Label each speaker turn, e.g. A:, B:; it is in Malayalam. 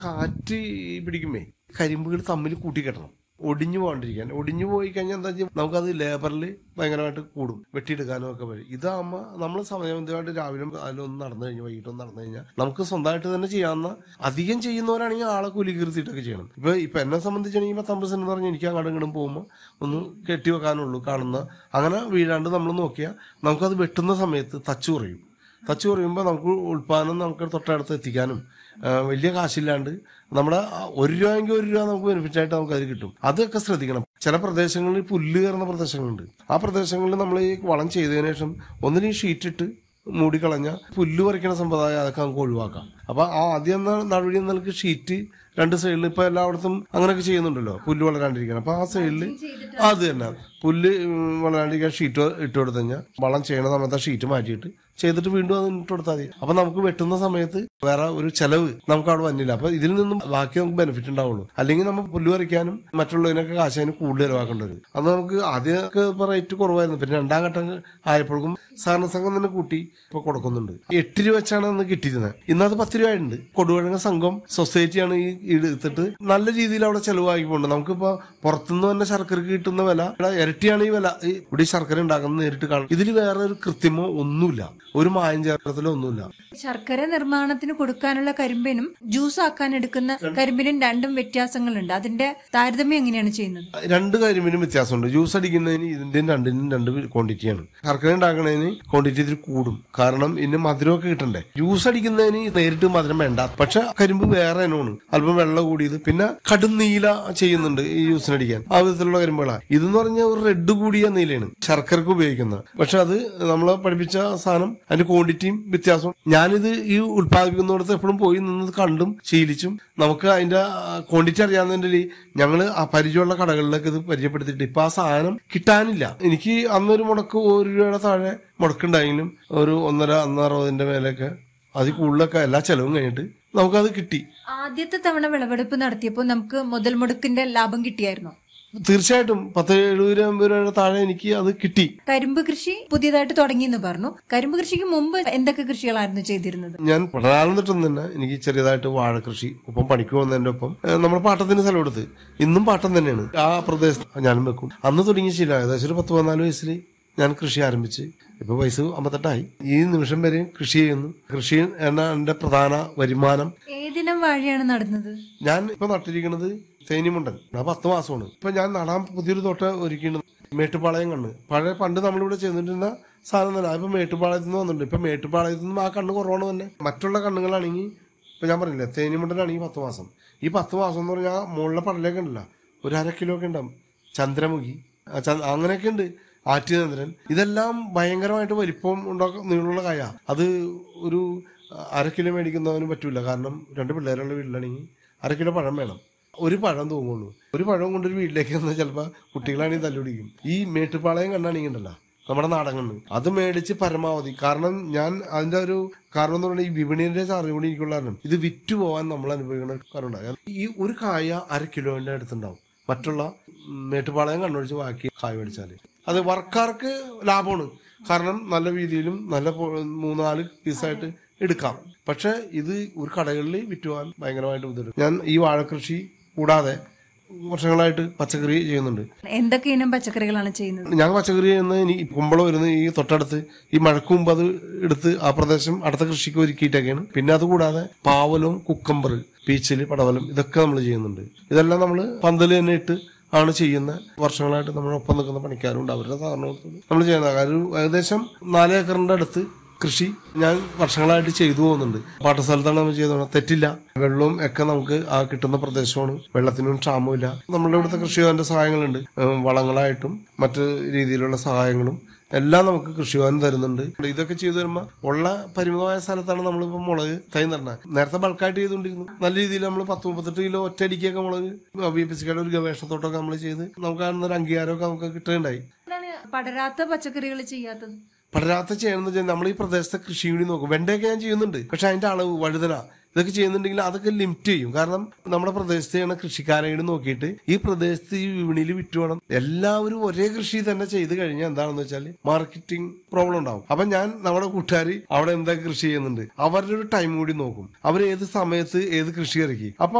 A: കാറ്റ് പിടിക്കുമ്പേ കരിമ്പുകൾ തമ്മിൽ കൂട്ടിക്കെട്ടണം ഒടിഞ്ഞു പോകാണ്ടിരിക്കാൻ ഒടിഞ്ഞു പോയി കഴിഞ്ഞാൽ എന്താ വെച്ചാൽ നമുക്കത് ലേബറിൽ ഭയങ്കരമായിട്ട് കൂടും വെട്ടിയെടുക്കാനും ഒക്കെ വഴി ഇതാകുമ്പോൾ നമ്മൾ സമയബന്ധിതമായിട്ട് രാവിലെ അതിലൊന്ന് നടന്നു കഴിഞ്ഞാൽ വൈകിട്ടൊന്ന് നടന്നു കഴിഞ്ഞാൽ നമുക്ക് സ്വന്തമായിട്ട് തന്നെ ചെയ്യാവുന്ന അധികം ചെയ്യുന്നവരാണെങ്കിൽ ആളെ കൂലി കീർത്തിയിട്ടൊക്കെ ചെയ്യണം ഇപ്പൊ ഇപ്പൊ എന്നെ സംബന്ധിച്ചാണെങ്കിൽ പത്തമ്പത് സെന്റ് പറഞ്ഞ് എനിക്ക് അങ്ങോട്ടും ഇങ്ങോട്ടും പോകുമ്പോൾ ഒന്ന് കെട്ടി വെക്കാനുള്ളൂ കാണുന്ന അങ്ങനെ വീഴാണ്ട് നമ്മൾ നോക്കിയാൽ നമുക്കത് വെട്ടുന്ന സമയത്ത് തച്ചു കുറയും തച്ചു കുറയുമ്പോൾ നമുക്ക് ഉൽപ്പാദനം നമുക്ക് തൊട്ടടുത്ത് എത്തിക്കാനും ആ, വലിയ കാശില്ലാണ്ട് നമ്മുടെ ആ ഒരു രൂപയെങ്കിൽ ഒരു രൂപ നമുക്ക് ബെനിഫിറ്റ് ആയിട്ട് നമുക്ക് അത് കിട്ടും അതൊക്കെ ശ്രദ്ധിക്കണം ചില പ്രദേശങ്ങളിൽ പുല്ല് കയറുന്ന പ്രദേശങ്ങളുണ്ട് ആ പ്രദേശങ്ങളിൽ നമ്മൾ ഈ വളം ചെയ്തതിനു ശേഷം ഒന്നിനും ഷീറ്റ് ഇട്ട് മൂടിക്കളഞ്ഞ പുല്ല് പറിക്കുന്ന സമ്പ്രദായം അതൊക്കെ നമുക്ക് ഒഴിവാക്കാം അപ്പൊ ആ ആദ്യം എന്ന നടപടി എന്ന നിലക്ക് ഷീറ്റ് രണ്ട് സൈഡിൽ ഇപ്പൊ എല്ലായിടത്തും അങ്ങനെയൊക്കെ ചെയ്യുന്നുണ്ടല്ലോ പുല്ല് വളരാണ്ടിരിക്കണം അപ്പൊ ആ സൈഡിൽ അത് തന്നെ പുല്ല് ഉം, വളരാണ്ടിരിക്കാൻ ഷീറ്റ് ഇട്ട് കൊടുത്തു കഴിഞ്ഞാൽ വളം ചെയ്യണ സമയത്ത് ആ ഷീറ്റ് മാറ്റിയിട്ട് ചെയ്തിട്ട് വീണ്ടും അത് ഇട്ട് കൊടുത്താൽ മതി അപ്പൊ നമുക്ക് വെട്ടുന്ന സമയത്ത് വേറെ ഒരു ചെലവ് നമുക്ക് അവിടെ വന്നില്ല അപ്പൊ ഇതിൽ നിന്നും ബാക്കി നമുക്ക് ബെനിഫിറ്റ് ഉണ്ടാവുള്ളൂ അല്ലെങ്കിൽ നമ്മൾ പുല്ല് പറിക്കാനും മറ്റുള്ളതിനൊക്കെ കാശ് അതിന് കൂടുതൽ ചെലവാക്കേണ്ടി വരും അത് നമുക്ക് ആദ്യമൊക്കെ ഇപ്പൊ റേറ്റ് കുറവായിരുന്നു പിന്നെ രണ്ടാം ഘട്ടം ആയപ്പോഴേക്കും സഹകരണ സംഘം തന്നെ കൂട്ടി ഇപ്പൊ കൊടുക്കുന്നുണ്ട് എട്ട് രൂപ വെച്ചാണ് അന്ന് കിട്ടിയിരുന്നത് ഇന്നത് പത്ത് രൂപ ഉണ്ട് കൊടുവഴങ്ങ സംഘം സൊസൈറ്റിയാണ് ഈ എടുത്തിട്ട് നല്ല രീതിയിൽ അവിടെ ചെലവാക്കി പോകുന്നുണ്ട് നമുക്കിപ്പോ പുറത്തുനിന്ന് തന്നെ ശർക്കരക്ക് കിട്ടുന്ന വില ഇവിടെ ഇരട്ടിയാണ് ഈ വില ഈ ഇവിടെ ഈ ശർക്കര ഉണ്ടാക്കുന്നത് നേരിട്ട് കാണും ഇതിൽ വേറെ ഒരു കൃത്യമോ ഒന്നുമില്ല ഒരു മായം ചേർക്കത്തിലോ ഒന്നുമില്ല
B: ശർക്കര നിർമ്മാണത്തിന് കൊടുക്കാനുള്ള കരിമ്പിനും ജ്യൂസ് ആക്കാൻ എടുക്കുന്ന കരിമ്പിനും രണ്ടും വ്യത്യാസങ്ങളുണ്ട് അതിന്റെ താരതമ്യം എങ്ങനെയാണ് ചെയ്യുന്നത്
A: രണ്ട് കരിമ്പിനും വ്യത്യാസമുണ്ട് ജ്യൂസ് അടിക്കുന്നതിന് ഇതിന്റെയും രണ്ടിനും രണ്ട് ക്വാണ്ടിറ്റിയാണ് ശർക്കര ഉണ്ടാക്കുന്നതിന് ക്വാണ്ടിറ്റി ഇതിൽ കൂടും കാരണം ഇതിന് മധുരമൊക്കെ കിട്ടണ്ടേ ജ്യൂസ് അടിക്കുന്നതിന് നേരിട്ട് മധുരം വേണ്ട പക്ഷെ കരിമ്പ് വേറെ ഇനമാണ് അല്പം വെള്ളം കൂടിയത് പിന്നെ കടും നീല ചെയ്യുന്നുണ്ട് ഈ ജ്യൂസിനടിക്കാൻ ആ വിധത്തിലുള്ള കരിമ്പുകളാണ് ഇതെന്ന് പറഞ്ഞാൽ ഒരു റെഡ് കൂടിയ നീലയാണ് ശർക്കരക്ക് ഉപയോഗിക്കുന്നത് പക്ഷെ അത് നമ്മളെ പഠിപ്പിച്ച സാധനം അതിന്റെ ക്വാണ്ടിറ്റിയും വ്യത്യാസവും ഞാനിത് ഈ ഉത്പാദിപ്പിക്കുന്നിടത്ത് എപ്പോഴും പോയി നിന്ന് കണ്ടും ശീലിച്ചും നമുക്ക് അതിന്റെ ക്വാണ്ടിറ്റി അറിയാവുന്നതിന്റെ ഞങ്ങള് ആ പരിചയമുള്ള കടകളിലൊക്കെ ഇത് പരിചയപ്പെടുത്തിയിട്ട് ഇപ്പൊ ആ സാധനം കിട്ടാനില്ല എനിക്ക് അന്നൊരു മുടക്ക് ഒരു രൂപയുടെ താഴെ മുടക്കുണ്ടായെങ്കിലും ഒരു ഒന്നര ഒന്നറുപതിന്റെ മേലൊക്കെ അതിൽ കൂടുതലൊക്കെ എല്ലാ ചെലവും കഴിഞ്ഞിട്ട് നമുക്കത് കിട്ടി
B: ആദ്യത്തെ തവണ വിളവെടുപ്പ് നടത്തിയപ്പോൾ നമുക്ക് മുതൽ മുടക്കിന്റെ ലാഭം കിട്ടിയായിരുന്നോ
A: തീർച്ചയായിട്ടും പത്ത് എഴുപത് രൂപ അമ്പത് രൂപയുടെ താഴെ എനിക്ക് അത് കിട്ടി
B: കരിമ്പ് കൃഷി പുതിയതായിട്ട് തുടങ്ങിയെന്ന് പറഞ്ഞു കരിമ്പ് കൃഷിക്ക് മുമ്പ് എന്തൊക്കെ കൃഷികളായിരുന്നു ചെയ്തിരുന്നത്
A: ഞാൻ പഠനാലം തൊട്ടും തന്നെ എനിക്ക് ചെറിയതായിട്ട് വാഴ കൃഷി ഒപ്പം പണിക്ക് പോകുന്നതിന്റെ ഒപ്പം ഏഹ്, നമ്മുടെ പാട്ടത്തിന് സ്ഥലം എടുത്ത് ഇന്നും പാട്ടം തന്നെയാണ് ആ പ്രദേശത്ത് ഞാനും വെക്കും അന്ന് തുടങ്ങിയ ശീലം ഏകദേശം ഒരു പത്ത് പതിനാല് വയസ്സിൽ ഞാൻ കൃഷി ആരംഭിച്ച് ഇപ്പൊ വയസ്സ് അമ്പത്തെട്ടായി ഈ നിമിഷം വരെയും കൃഷി ചെയ്യുന്നു കൃഷി എന്ന എന്റെ പ്രധാന വരുമാനം
B: ഏതിനം വാഴയാണ് നടുന്നത്
A: ഞാൻ ഇപ്പൊ നട്ടിരിക്കുന്നത് തേനിമുണ്ടൻ ആ പത്ത് മാസമാണ് ഇപ്പൊ ഞാൻ നടാൻ പുതിയൊരു തോട്ട ഒരുക്കിയിട്ടുണ്ട് മേട്ടുപാളയം കണ്ണ് പഴയ പണ്ട് നമ്മളിവിടെ ചെയ്തിട്ടിരുന്ന സാധനം തന്നെ ഇപ്പൊ മേട്ടുപാളയത്തിൽ നിന്ന് വന്നിട്ടുണ്ട് ഇപ്പൊ മേട്ടുപാളയത്തിൽ നിന്നും ആ കണ്ണ് കുറവാണ് തന്നെ മറ്റുള്ള കണ്ണുകളാണെങ്കിൽ ഇപ്പൊ ഞാൻ പറഞ്ഞില്ലേ തേനിമുണ്ടനാണെങ്കിൽ പത്ത് മാസം ഈ പത്ത് മാസം എന്ന് പറഞ്ഞാൽ മുകളിലെ പടലൊക്കെ ഉണ്ടല്ലോ ഒരു അര കിലോ ഒക്കെ ഉണ്ടാവും ചന്ദ്രമുഖി ആ ചന്ദ്- അങ്ങനെയൊക്കെ ഉണ്ട് ആറ്റുചന്ദ്രൻ ഇതെല്ലാം ഭയങ്കരമായിട്ട് വലിപ്പം ഉണ്ടാക്കുന്ന നീളമുള്ള കായ അത് ഒരു അര കിലോ മേടിക്കുന്നവന് പറ്റൂല കാരണം രണ്ട് പിള്ളേരുള്ള വീട്ടിലാണെങ്കിൽ അര കിലോ പഴം വേണം ഒരു പഴം തൂങ്ങുള്ളൂ ഒരു പഴം കൊണ്ടൊരു വീട്ടിലേക്ക് വന്നാൽ ചിലപ്പോൾ കുട്ടികളാണെങ്കിൽ തല്ലുപിടിക്കും ഈ മേട്ടുപാളയം കണ്ണാണെങ്കിൽ ഉണ്ടല്ലോ നമ്മുടെ നാടകങ്ങൾ അത് മേടിച്ച് പരമാവധി കാരണം ഞാൻ അതിന്റെ ഒരു കാരണം എന്ന് പറഞ്ഞാൽ ഈ വിപണിയുടെ ചാർജ് കൂടി എനിക്കുള്ള കാരണം ഇത് വിറ്റ് പോകാൻ നമ്മൾ അനുഭവിക്കുന്ന കാരണം ഈ ഒരു കായ അര കിലോന്റെ അടുത്തുണ്ടാവും മറ്റുള്ള ഉം, മേട്ടുപാളയം കണ്ണൊഴിച്ച് ബാക്കി കായ മേടിച്ചാൽ അത് വർക്കാർക്ക് ലാഭമാണ് കാരണം നല്ല രീതിയിലും നല്ല പൊ- മൂന്നാല് പീസായിട്ട് എടുക്കാം പക്ഷെ ഇത് ഒരു കടകളിൽ വിറ്റുപോകാൻ ഭയങ്കരമായിട്ട് ബുദ്ധിമുട്ട് ഞാൻ ഈ വാഴക്കൃഷി കൂടാതെ വർഷങ്ങളായിട്ട് പച്ചക്കറി ചെയ്യുന്നുണ്ട്
B: എന്തൊക്കെ ഇനം പച്ചക്കറികളാണ് ചെയ്യുന്നത്
A: ഞാൻ പച്ചക്കറി ചെയ്യുന്ന ഇനി കുമ്പളം വരുന്ന ഈ തൊട്ടടുത്ത് ഈ മഴക്ക് മുമ്പ് അത് എടുത്ത് ആ പ്രദേശം അടുത്ത കൃഷിക്ക് ഒരുക്കിയിട്ടൊക്കെയാണ് പിന്നെ അത് കൂടാതെ പാവലും കുക്കമ്പർ പീച്ചില് പടവലം ഇതൊക്കെ നമ്മൾ ചെയ്യുന്നുണ്ട് ഇതെല്ലാം നമ്മൾ പന്തല് തന്നെ ഇട്ട് ആണ് ചെയ്യുന്ന വർഷങ്ങളായിട്ട് നമ്മളൊപ്പം നിൽക്കുന്ന പണിക്കാരുണ്ട് അവരുടെ സാധനം നമ്മൾ ചെയ്യുന്ന കാര്യം ഏകദേശം നാല് ഏക്കറിന്റെ അടുത്ത് കൃഷി ഞാൻ വർഷങ്ങളായിട്ട് ചെയ്തു പോകുന്നുണ്ട് പാട്ടസ്ഥലത്താണ് നമ്മൾ ചെയ്തത് തെറ്റില്ല വെള്ളവും ഒക്കെ നമുക്ക് ആ കിട്ടുന്ന പ്രദേശമാണ് വെള്ളത്തിനും ക്ഷാമമില്ല നമ്മുടെ ഇവിടുത്തെ കൃഷിഭവന്റെ സഹായങ്ങളുണ്ട് ഏഹ് വളങ്ങളായിട്ടും മറ്റ് രീതിയിലുള്ള സഹായങ്ങളും എല്ലാം നമുക്ക് കൃഷിഭവൻ തരുന്നുണ്ട് ഇതൊക്കെ ചെയ്തു വരുമ്പോൾ ഉള്ള പരിമിതമായ സ്ഥലത്താണ് നമ്മളിപ്പോൾ മുളക് തൈ നടന്നത് നേരത്തെ ബൾക്കായിട്ട് ചെയ്തുകൊണ്ടിരുന്നു നല്ല രീതിയിൽ നമ്മൾ പത്ത് മുപ്പത്തെട്ട് കിലോ ഒറ്റയടിക്കൊക്കെ മുളക് ബി പി സിയുടെ ഒരു ഗവേഷണത്തോട്ടൊക്കെ നമ്മൾ ചെയ്ത് നമുക്ക് കാണുന്ന ഒരു അംഗീകാരമൊക്കെ നമുക്ക് കിട്ടുകയുണ്ടായി
B: എന്താണ് പടരാത്ത പച്ചക്കറികൾ ചെയ്യാത്തത്
A: പടരാത്ത ചെയ്യണമെന്ന് വെച്ചാൽ നമ്മൾ ഈ പ്രദേശത്തെ കൃഷി കൂടി നോക്കും വെണ്ടയൊക്കെ ഞാൻ ചെയ്യുന്നുണ്ട് പക്ഷെ അതിന്റെ അളവ് വഴുതന ഇതൊക്കെ ചെയ്യുന്നുണ്ടെങ്കിൽ അതൊക്കെ ലിമിറ്റ് ചെയ്യും കാരണം നമ്മുടെ പ്രദേശത്ത് ചെയ്യണ കൃഷിക്കാരെയും നോക്കിയിട്ട് ഈ പ്രദേശത്ത് ഈ വിപണിയിൽ വിറ്റുവേണം എല്ലാവരും ഒരേ കൃഷി തന്നെ ചെയ്ത് കഴിഞ്ഞാൽ എന്താണെന്ന് വെച്ചാൽ മാർക്കറ്റിംഗ് പ്രോബ്ലം ഉണ്ടാവും അപ്പൊ ഞാൻ നമ്മുടെ കൂട്ടുകാർ അവിടെ എന്താ കൃഷി ചെയ്യുന്നുണ്ട് അവരുടെ ഒരു ടൈം കൂടി നോക്കും അവർ ഏത് സമയത്ത് ഏത് കൃഷി ഇറക്കി അപ്പൊ